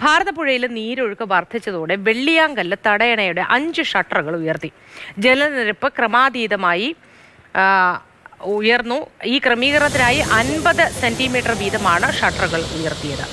ഭാരതപ്പുഴയിൽ നീരൊഴുക്ക് വർദ്ധിച്ചതോടെ വെള്ളിയാങ്കല്ല് തടയണയുടെ അഞ്ച് ഷട്ടറുകൾ ഉയർത്തി ജലനിരപ്പ് ക്രമാതീതമായി ആ, ഉയർന്നു ഈ ക്രമീകരണത്തിനായി അൻപത് സെന്റിമീറ്റർ വീതമാണ് ഷട്ടറുകൾ ഉയർത്തിയത്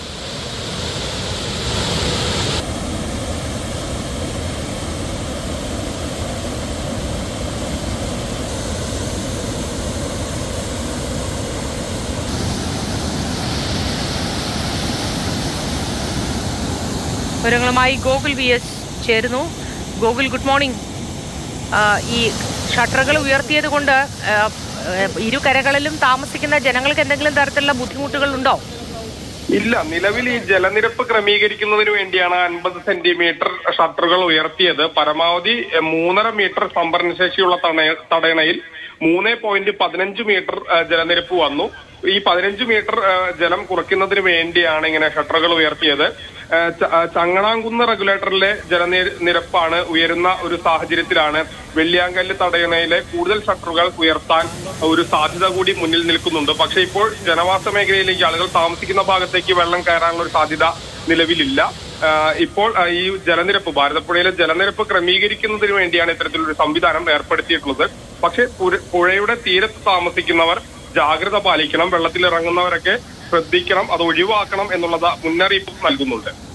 വിവരങ്ങളുമായി ഗോകുൽ വി എസ് ചേരുന്നു ഗോകുൽ ഗുഡ് മോർണിംഗ് ആ, ഈ ഷട്ടറുകൾ ഉയർത്തിയത് കൊണ്ട് ആ, ആ, ഇരു കരകളിലും താമസിക്കുന്ന ജനങ്ങൾക്ക് എന്തെങ്കിലും തരത്തിലുള്ള ബുദ്ധിമുട്ടുകൾ ഉണ്ടോ ഇല്ല നിലവിൽ ഈ ജലനിരപ്പ് ക്രമീകരിക്കുന്നതിന് വേണ്ടിയാണ് അൻപത് സെന്റിമീറ്റർ ഷട്ടറുകൾ ഉയർത്തിയത് പരമാവധി എ, മൂന്നര മീറ്റർ സംഭരണശേഷിയുള്ള തണയ- തടയണയിൽ മൂന്ന് പോയിന്റ് പതിനഞ്ച് മീറ്റർ ആ, ജലനിരപ്പ് വന്നു ഈ പതിനഞ്ച് മീറ്റർ ആ, ജലം കുറയ്ക്കുന്നതിന് വേണ്ടിയാണ് ഇങ്ങനെ ഷട്ടറുകൾ ഉയർത്തിയത് ആ, ച- ആ, ചങ്ങണാംകുന്ന് റെഗുലേറ്ററിലെ ജലനിരപ്പാണ് ഉയരുന്ന ഒരു സാഹചര്യത്തിലാണ് വെള്ളിയാങ്കല്ല് തടയണയിലെ കൂടുതൽ ഷട്ടറുകൾ ഉയർത്താൻ ഒരു സാധ്യത കൂടി മുന്നിൽ നിൽക്കുന്നുണ്ട് പക്ഷേ ഇപ്പോൾ ജനവാസ മേഖലയിലേക്ക് ആളുകൾ താമസിക്കുന്ന ഭാഗത്തേക്ക് വെള്ളം കയറാനുള്ള ഒരു സാധ്യത നിലവിലില്ല ആ, ഇപ്പോൾ ആ, ഈ ജലനിരപ്പ് ഭാരതപ്പുഴയിലെ ജലനിരപ്പ് ക്രമീകരിക്കുന്നതിന് വേണ്ടിയാണ് ഇത്തരത്തിലൊരു സംവിധാനം ഏർപ്പെടുത്തിയിട്ടുള്ളത് പക്ഷേ പുര- പുഴയുടെ തീരത്ത് താമസിക്കുന്നവർ ജാഗ്രത പാലിക്കണം വെള്ളത്തിൽ ഇറങ്ങുന്നവരൊക്കെ ശ്രദ്ധിക്കണം അത് ഒഴിവാക്കണം എന്നുള്ളത് മുന്നറിയിപ്പ് നൽകുന്നുണ്ട്